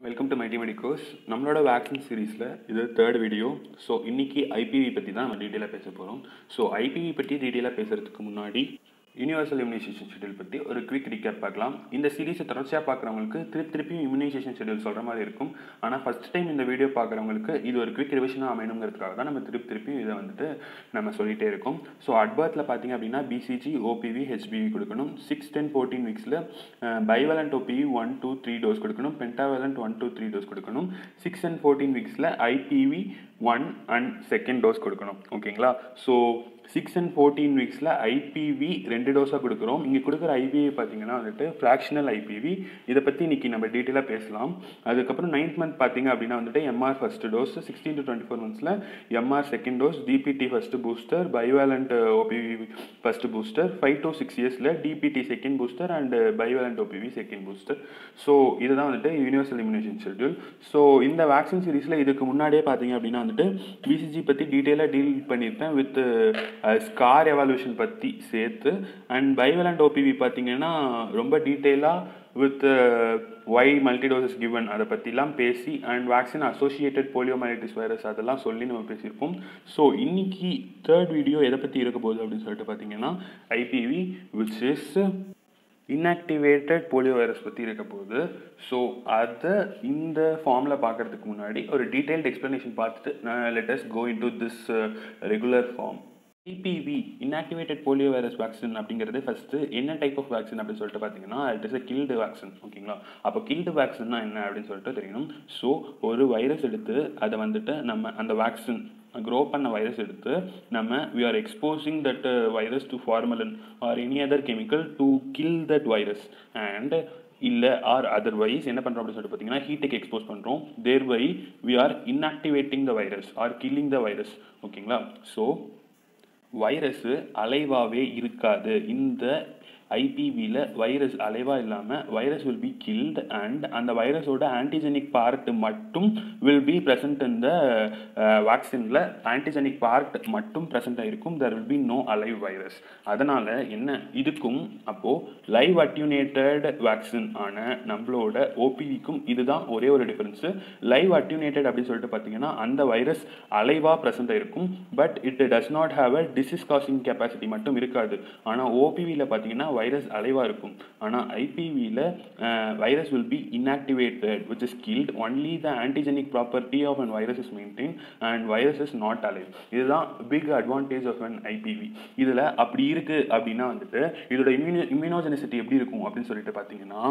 welcome to mighty medicos நம்மளோட vaccine சீரீஸில் இது தேர்ட் வீடியோ ஸோ இன்னைக்கு ஐபிவி பற்றி தான் நம்ம டீட்டெயிலாக பேச போகிறோம் ஸோ ஐபிவி பற்றி டீட்டெயிலாக பேசுகிறதுக்கு முன்னாடி யூனிவர்சல் இம்யூனைசேஷன் ஷெடியூல் பற்றி ஒரு குவிக் ரீகேப் பார்க்கலாம் இந்த சீரீஸை தொடர்ச்சியாக பார்க்குறவங்களுக்கு திருப்பி திருப்பியும் இம்யூனைசேஷன் ஷெடியூல் சொல்கிற மாதிரி இருக்கும் ஆனால் ஃபஸ்ட் டைம் இந்த வீடியோ பார்க்குறவங்களுக்கு இது ஒரு குவிக் ரிவிஷனாக அமையணுங்கிறதுக்காக தான் நம்ம திருப்பி திருப்பியும் இதை வந்துட்டு நம்ம சொல்லிகிட்டே இருக்கோம் ஸோ அட்பர்த்தில் பார்த்தீங்க அப்படின்னா பிசிஜி ஓபிவி ஹெச்பிவி கொடுக்கணும் சிக்ஸ் டென் ஃபோர்டீன் வீக்ஸில் bivalent OPV one two three dose கொடுக்கணும் pentavalent one two three dose கொடுக்கணும் சிக்ஸ் அண்ட் ஃபோர்டீன் வீக்ஸில் IPV one and second dose கொடுக்கணும் ஓகேங்களா ஸோ சிக்ஸ் அண்ட் ஃபோர்டீன் வீக்ஸில் ஐபிவி ரெண்டு டோஸாக கொடுக்குறோம் இங்கே கொடுக்குற ஐபிவி பார்த்தீங்கன்னா வந்துட்டு ஃப்ராக்ஷனல் ஐபிவி இதை பற்றி இன்னைக்கு நம்ம டீட்டெயிலாக பேசலாம் அதுக்கப்புறம் நைன்த் மந்த் பார்த்தீங்க அப்படின்னா வந்துட்டு MR first dose sixteen to twenty four மந்த்ஸில் MR second dose DPT first booster bivalent OPV first booster five to six இயர்ஸில் DPT second booster and bivalent OPV second booster so இதுதான் வந்துட்டு universal immunisation schedule so இந்த vaccine சீரீஸில் இதுக்கு முன்னாடியே பார்த்தீங்க அப்படின்னா வந்துட்டு பிசிஜி பற்றி டீட்டெயிலாக டீல் பண்ணியிருப்பேன் வித் ஸ்கார் எவாலுவேஷன் பற்றி சேர்த்து அண்ட் பைவலண்ட் ஓபிவி பார்த்தீங்கன்னா ரொம்ப டீட்டெயிலாக வித் ஒய் மல்டிடோசஸ் கிவன் அதை பற்றிலாம் பேசி and vaccine associated poliomyelitis virus அதெல்லாம் சொல்லி நம்ம பேசியிருப்போம் ஸோ இன்னைக்கு தேர்ட் வீடியோ எதை பற்றி இருக்க போகுது அப்படின்னு சொல்லிட்டு பார்த்தீங்கன்னா IPV which is inactivated polio virus பற்றி இருக்க போகுது ஸோ அதை இந்த ஃபார்மில் பார்க்குறதுக்கு முன்னாடி ஒரு டீட்டெயில்டு எக்ஸ்ப்ளனேஷன் பார்த்துட்டு நான் let's go into this regular form IPV inactivated polio virus vaccine அப்படிங்கிறது ஃபஸ்ட்டு என்ன டைப் ஆஃப் வேக்சின் அப்படின்னு சொல்லிட்டு பார்த்தீங்கன்னா it is a killed vaccine ஓகேங்களா அப்போ கில்டு வேக்சின்னா என்ன அப்படின்னு சொல்லிட்டு தெரியணும் ஸோ ஒரு வைரஸ் எடுத்து அதை வந்துட்டு நம்ம அந்த வேக்சின் க்ரோ பண்ண வைரஸ் எடுத்து நம்ம we are exposing that virus to formalin or any other chemical to kill that virus and இல்லை ஆர் அதர்வைஸ் என்ன பண்ணுறோம் அப்படின்னு சொல்லிட்டு பார்த்தீங்கன்னா ஹீட்டுக்கு எக்ஸ்போஸ் பண்ணுறோம் thereby we are inactivating the virus or killing the virus ஓகேங்களா ஸோ வைரஸு அலைவாகவே இருக்காது இந்த ஐபிவியில் வைரஸ் அலைவாக இல்லாமல் virus will be killed and அந்த வைரஸோட ஆன்டிஜெனிக் பார்ட் மட்டும் வில் பி ப்ரெசன்ட் இந்த வேக்சினில் ஆன்டிஜெனிக் பார்ட் மட்டும் ப்ரெசென்ட் ஆகிருக்கும் there will be no alive virus அதனால் என்ன இதுக்கும் அப்போது லைவ் அட்யூனேட்டட் வேக்சின் ஆன நம்மளோட ஓபிவிக்கும் இதுதான் ஒரே ஒரு டிஃப்ரென்ஸு லைவ் அட்யூனேட்டட் அப்படின்னு சொல்லிட்டு பார்த்தீங்கன்னா அந்த வைரஸ் அலைவாக ப்ரெசென்ட் ஆகிருக்கும் but it does not have a disease causing capacity மட்டும் இருக்காது ஆனால் ஓபிவியில் பார்த்தீங்கன்னா வைரஸ் அலைவாக இருக்கும் ஆனால் ஐபிவியில் virus will be inactivated which is killed only the antigenic property of an virus is maintain and virus is not alive இதுதான் big advantage of an IPV இதில் அப்படி இருக்குது அப்படின்னா வந்துட்டு இதோட இம்யூனோ இம்யூனோஜெனிசிட்டி எப்படி இருக்கும் அப்படின்னு சொல்லிட்டு பார்த்தீங்கன்னா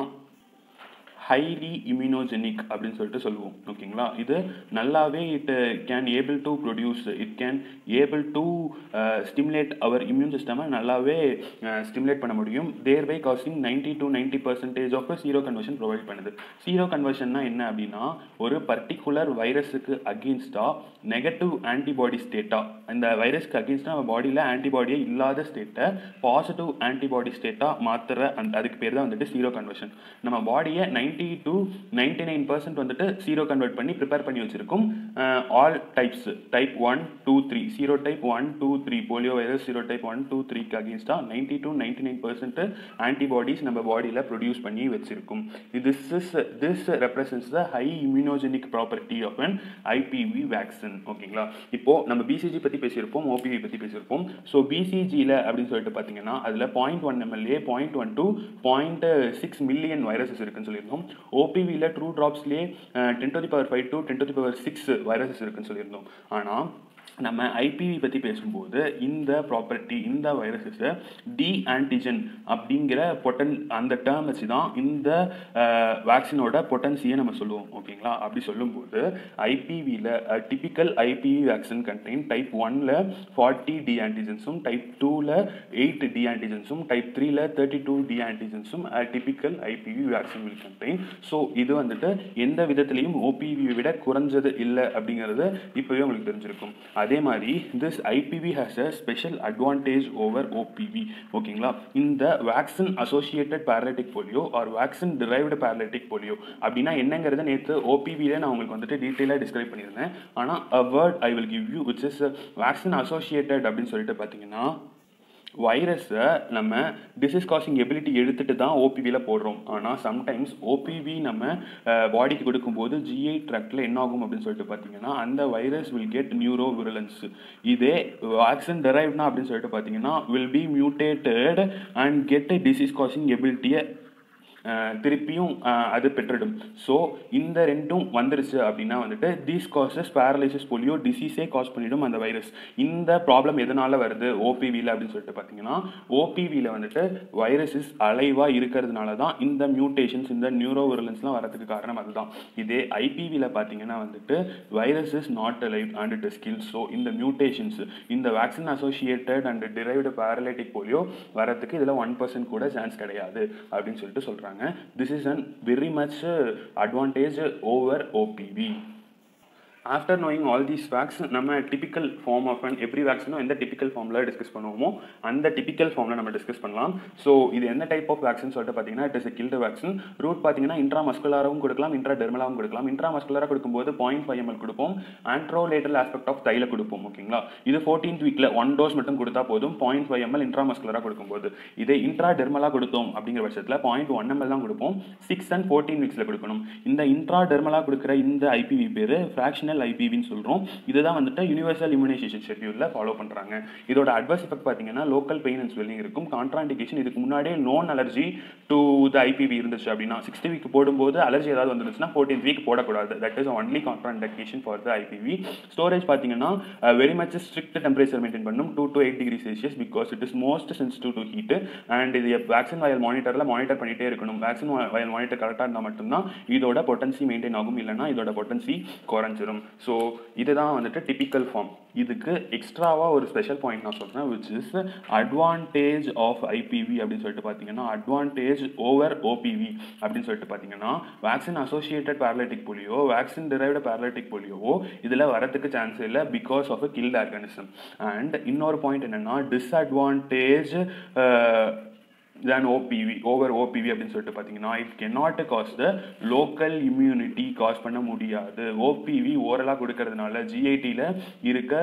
ஹைலி இம்யூனோஜெனிக் அப்படின்னு சொல்லிட்டு சொல்லுவோம் ஓகேங்களா இது நல்லாவே it can able to produce it can able to stimulate our immune சிஸ்டமை நல்லாவே ஸ்டிமுலேட் பண்ண முடியும் thereby causing ninety to ninety percentage of seroconversion provide பண்ணுது சீரோ கன்வர்ஷன்னா என்ன அப்படின்னா ஒரு பர்டிகுலர் வைரஸுக்கு அகெயின்ஸ்டாக நெகட்டிவ் ஆன்டிபாடி ஸ்டேட்டாக அந்த வைரஸ்க்கு அகெயின்ஸ்டாக நம்ம பாடியில் ஆன்டிபாடியே இல்லாத ஸ்டேட்டை பாசிட்டிவ் ஆன்டிபாடி ஸ்டேட்டாக மாற்றுற அந்த அதுக்கு பேர் தான் வந்துட்டு சீரோ கன்வர்ஷன் நம்ம பாடியை ninety to ninety nine percent வந்துட்டு சீரோ கன்வெர்ட் பண்ணி ப்ரிப்பேர் பண்ணி வச்சிருக்கும் all types type one two three serotype one two three polio virus serotype one two த்ரீக்கு அகேன்ஸ்டாக ninety to ninety nine percent antibodies நம்ம பாடியில் produce பண்ணி வச்சிருக்கும் this is this represents the high immunogenic property of an IPV vaccine ஓகேங்களா இப்போ நம்ம BCG பற்றி பேசியிருப்போம் ஓபிவி பற்றி பேசியிருப்போம் ஸோ பிசிஜியில் அப்படின்னு சொல்லிட்டு பார்த்தீங்கன்னா அதில் point one ML point one two point six million viruses இருக்குன்னு சொல்லியிருந்தோம் ஓபிவியில் ட்ரூ ட்ராப்ஸ்லேயே ten to the power five to ten to the power six viruses இருக்குன்னு சொல்லியிருந்தோம் ஆனால் நம்ம ஐபிவி பற்றி பேசும்போது இந்த ப்ராப்பர்ட்டி இந்த வைரஸஸை டி ஆன்டிஜன் அப்படிங்கிற பொட்டன் அந்த டேர்ம் வச்சு தான் இந்த வேக்சினோட பொட்டன்சியை நம்ம சொல்லுவோம் ஓகேங்களா அப்படி சொல்லும்போது ஐபிவியில் typical IPV vaccine contain type ஒனில் ஃபார்ட்டி டி ஆன்டிஜன்ஸும் டைப் டூவில் எயிட் டி ஆன்டிஜன்ஸும் டைப் த்ரீல தேர்ட்டி டூ டி ஆன்டிஜன்ஸும் typical IPV vaccine will contain so இது வந்துட்டு எந்த விதத்துலையும் ஓபிவி விட குறைஞ்சது இல்லை அப்படிங்கிறது இப்போவே உங்களுக்கு தெரிஞ்சிருக்கும் அதே மாதிரி this IPV has a special advantage over OPV ஓகேங்களா இந்த vaccine associated paralytic polio or vaccine derived paralytic polio அப்படின்னா என்னங்கிறத நேற்று ஓபிவியில் நான் உங்களுக்கு வந்துட்டு டீட்டெயிலாக டிஸ்கிரைப் பண்ணியிருந்தேன் ஆனால் a word I will give you which is vaccine associated அப்படின்னு சொல்லிட்டு பார்த்தீங்கன்னா வைரஸை நம்ம டிசீஸ் காசிங் எபிலிட்டி எடுத்துட்டு தான் ஓபிவியில் போடுறோம் ஆனால் சம்டைம்ஸ் ஓபிவி நம்ம பாடிக்கு கொடுக்கும்போது ஜிஐ ட்ராக்டில் என்ன ஆகும் அப்படின்னு சொல்லிட்டு பார்த்தீங்கன்னா அந்த virus will get neuro virulence இதே வேக்சின் டெரைவ்னா அப்படின்னு சொல்லிட்டு பார்த்தீங்கன்னா will be mutated and get disease causing எபிலிட்டியை திருப்பியும் அது பெற்றுடும் ஸோ இந்த ரெண்டும் வந்துருச்சு அப்படின்னா வந்துட்டு தீஸ் காசஸ் பேரலைசிஸ் போலியோ டிசீஸே காஸ் பண்ணிடும் அந்த வைரஸ் இந்த ப்ராப்ளம் எதனால வருது ஓபிவியில் அப்படின்னு சொல்லிட்டு பார்த்தீங்கன்னா ஓபிவியில் வந்துட்டு வைரஸஸ் அலைவாக இருக்கிறதுனால தான் இந்த மியூட்டேஷன்ஸ் இந்த நியூரோ விரலன்ஸ்லாம் வரதுக்கு காரணம் அதுதான் இதே ஐபிவியில் பார்த்தீங்கன்னா வந்துட்டு virus is not alive and it skill so இந்த மியூட்டேஷன்ஸ் இந்த vaccine associated and derived paralytic polio வரதுக்கு இதில் ஒன் பர்சன்ட் கூட சான்ஸ் கிடையாது அப்படின்னு சொல்லிட்டு சொல்கிறாங்க சொல்கிறாங்க this is an very much advantage over OPV after knowing all these vax நம்ம typical form of and every வேக்சினும் எந்த டிபிக்கல் ஃபார்மில் டிஸ்கஸ் பண்ணுவோமோ அந்த டிபிக்கல் ஃபார்மில் நம்ம டிஸ்கஸ் பண்ணலாம் ஸோ இது என்ன டைப் ஆஃப் வேக்சின் சொல்லிட்டு பார்த்தீங்கன்னா it is killed vaccine route பார்த்தீங்கன்னா இன்ட்ரா மஸ்குலராகவும் கொடுக்கலாம் இன்ட்ரா டெர்மலாகவும் கொடுக்கலாம் இன்ட்ரா மஸ்குலராக கொடுக்கும்போது பாயிண்ட் ஃபைவ் எம்எல் கொடுப்போம் ஆண்ட்ரோலேட்டல் ஆஸ்பெக்ட் ஆஃப் தைல கொடுப்போம் ஓகேங்களா இது ஃபோர்டீன்த் வீக்கில் ஒன் டோஸ் மட்டும் கொடுத்தா போதும் பாயிண்ட் ஃபைவ் எம்எல் இன்ட்ரா மஸ்குலராக கொடுக்கும்போது இதே இன்ட்ரா டெர்மலாக கொடுத்தோம் அப்படிங்கிற பட்சத்தில் பாயிண்ட் ஒன் எம்எல் தான் கொடுப்போம் சிக்ஸ் அண்ட் ஃபோர்டீன் வீக்ஸில் கொடுக்கணும் இந்த இன்ட்ரா டெர்மலாக கொடுக்குற இந்த ஐபிவி பேர் ஃப்ராக்ஷனல் ஐபிவின்னு சொல்கிறோம் இதுதான் வந்துட்டு யூனிவர்சல் இம்யூனைசேஷன் ஷெட்யூலில் ஃபாலோ பண்ணுறாங்க இதோட அட்வர்ஸ் எஃபெக்ட் பார்த்தீங்கன்னா லோக்கல் பெயின் அண்ட் ஸ்வெல்லிங் இருக்கும் கான்ட்ராண்டிகேஷன் இதுக்கு முன்னாடியே known allergy to the IPV இருந்துச்சு அப்படின்னா சிக்ஸ்டி வீக் போடும்போது அலர்ஜி ஏதாவது வந்துருச்சுன்னா ஃபோர்டீன் வீக் போடக்கூடாது that is only contraindication for the IPV storage பார்த்தீங்கன்னா very much strict temperature maintain பண்ணும் two to eight degree Celsius because it is most sensitive to heat and இது vaccine vial மானிட்டரில் monitor பண்ணிட்டே இருக்கணும் vaccine வயல் monitor கரெக்டாக இருந்தால் மட்டும்தான் இதோட பொட்டன்சி மெயின்டைன் ஆகும் இல்லைனா இதோட பொட்டன்சி குறைஞ்சிரும் ஸோ இதுதான் வந்துட்டு டிபிக்கல் ஃபார்ம் இதுக்கு எக்ஸ்ட்ராவாக ஒரு ஸ்பெஷல் பாயிண்ட் நான் சொல்கிறேன் which is advantage of IPV அப்படின்னு சொல்லிட்டு பார்த்தீங்கன்னா அட்வான்டேஜ் ஓவர் ஓபிவி அப்படின்னு சொல்லிட்டு பார்த்தீங்கன்னா vaccine associated paralytic polio vaccine derived paralytic போலியோவோ இதில் வரதுக்கு சான்ஸ் இல்லை because of a killed organism and இன்னொரு பாயிண்ட் என்னென்னா disadvantage then OPV over OPV அப்படின்னு சொல்லிட்டு பார்த்தீங்கன்னா it can not cause the local immunity cause பண்ண முடியாது ஓபிவி ஓரலாக கொடுக்கறதுனால ஜிஐடியில் இருக்க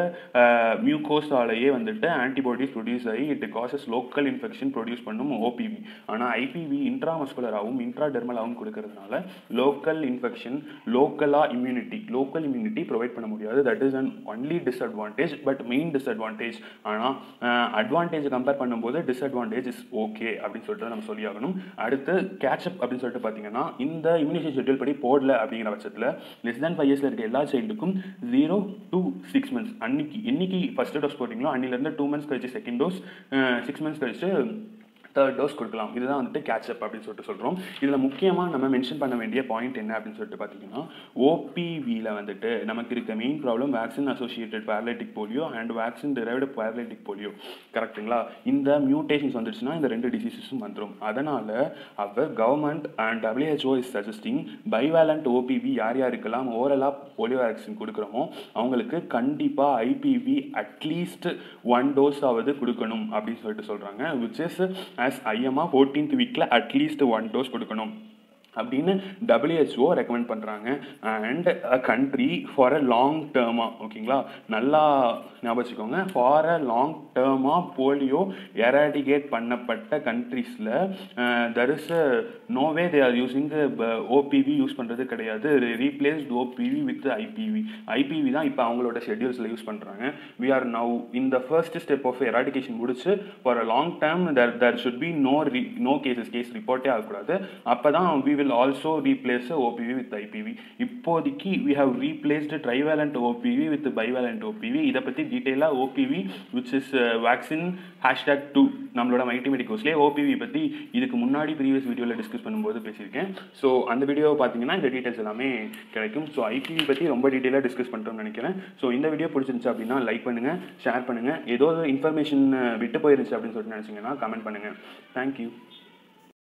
மியூகோஸாலேயே வந்துட்டு ஆன்டிபாடிஸ் ப்ரொடியூஸ் ஆகி it causes local infection produce பண்ணும் ஓபிவி ஆனால் ஐபிவி இன்ட்ராமஸ்குலராகவும் இன்ட்ராடெர்மலாகவும் கொடுக்கறதுனால லோக்கல் இன்ஃபெக்ஷன் லோக்கலாக இம்யூனிட்டி லோக்கல் இம்யூனிட்டி ப்ரொவைட் பண்ண முடியாது that is an only disadvantage but main disadvantage ஆனால் அட்வான்டேஜ் கம்பேர் பண்ணும்போது டிஸ்அட்வான்டேஜ் இஸ் ஓகே அப்படின்னு சொல்லிட்டு நம்ம சொல்லி ஆகணும் அடுத்து கேட்சப் அப்படின்னு சொல்லிட்டு பார்த்தீங்கன்னா இந்த இம்யூனிசேஷன் ஷெட்யூல் படி போடல அப்படிங்கிற பட்சத்தில் லெஸ் தேன் ஃபைவ் இயர்ஸில் இருக்க எல்லா சைல்டுக்கும் ஜீரோ டு சிக்ஸ் மந்த்ஸ் அன்னைக்கு என்னைக்கு ஃபர்ஸ்ட் டோஸ் போட்டிங்களோ அன்னிலேருந்து டூ மந்த்ஸ் கழிச்சு செகண்ட் டோஸ் சிக்ஸ் மந்த்ஸ் கழிச்சு தேர்ட் டோஸ் கொடுக்கலாம் இதுதான் வந்துட்டு கேட்சப் அப்படின்னு சொல்லிட்டு சொல்கிறோம் இதில் முக்கியமாக நம்ம மென்ஷன் பண்ண வேண்டிய பாயிண்ட் என்ன அப்படின்னு சொல்லிட்டு பார்த்தீங்கன்னா ஓபிவியில் வந்துட்டு நமக்கு இருக்க main problem vaccine associated paralytic polio and vaccine derived paralytic polio கரெக்ட்டுங்களா இந்த மியூட்டேஷன்ஸ் வந்துருச்சுன்னா இந்த ரெண்டு டிசீசஸும் வந்துடும் அதனால் our government and WHO is suggesting bivalent OPV யார் யாருக்கெல்லாம் ஓரலாக போலியோ வேக்சின் கொடுக்குறோமோ அவங்களுக்கு கண்டிப்பாக ஐபிவி அட்லீஸ்ட் ஒன் டோஸ் ஆவது கொடுக்கணும் அப்படின்னு சொல்லிட்டு சொல்கிறாங்க which is as IMA fourteenth வீக்கில் அட்லீஸ்ட் ஒன் டோஸ் கொடுக்கணும் அப்படின்னு டபிள்யூஹெச்ஓ ரெக்கமெண்ட் பண்ணுறாங்க and a country for a long டேர்மாக ஓகேங்களா நல்லா ஞாபகம் வச்சுக்கோங்க ஃபார் அ லாங் டேர்மாக போலியோ எராடிகேட் பண்ணப்பட்ட கண்ட்ரீஸில் there is no way they are using OPV use பண்ணுறது கிடையாது replaced OPV with IPV IPV தான் இப்போ அவங்களோட ஷெட்யூல்ஸில் யூஸ் பண்ணுறாங்க வி ஆர் நவ் இந்த ஃபர்ஸ்ட் ஸ்டெப் ஆஃப் எராடிகேஷன் முடிச்சு for a long term there there should be no re no cases case ரிப்போர்ட்டே ஆகக்கூடாது அப்போ தான் we will also replace OPV with IPV இப்போதைக்கு we have replaced trivalent OPV with bivalent OPV இதை பற்றி டீட்டெயிலாக OPV which is vaccine hashtag to நம்மளோட மைட்டிமெடிக் கோர்ஸ்லேயே ஓபிவி பற்றி இதுக்கு முன்னாடி ப்ரீவியஸ் வீடியோவில் டிஸ்கஸ் பண்ணும்போது பேசியிருக்கேன் ஸோ அந்த வீடியோவை பார்த்தீங்கன்னா இந்த டீட்டெயில்ஸ் எல்லாமே கிடைக்கும் ஸோ ஐபிவி பற்றி ரொம்ப டீட்டெயிலாக டிஸ்கஸ் பண்ணுறோம்னு நினைக்கிறேன் ஸோ இந்த வீடியோ பிடிச்சிருந்துச்சு அப்படின்னா லைக் பண்ணுங்கள் ஷேர் பண்ணுங்கள் ஏதோ ஒரு இன்ஃபர்மேஷன் விட்டு போயிருந்துச்சு அப்படின்னு சொல்லிட்டு நினச்சிங்கன்னா கமெண்ட் பண்ணுங்கள் தேங்க்யூ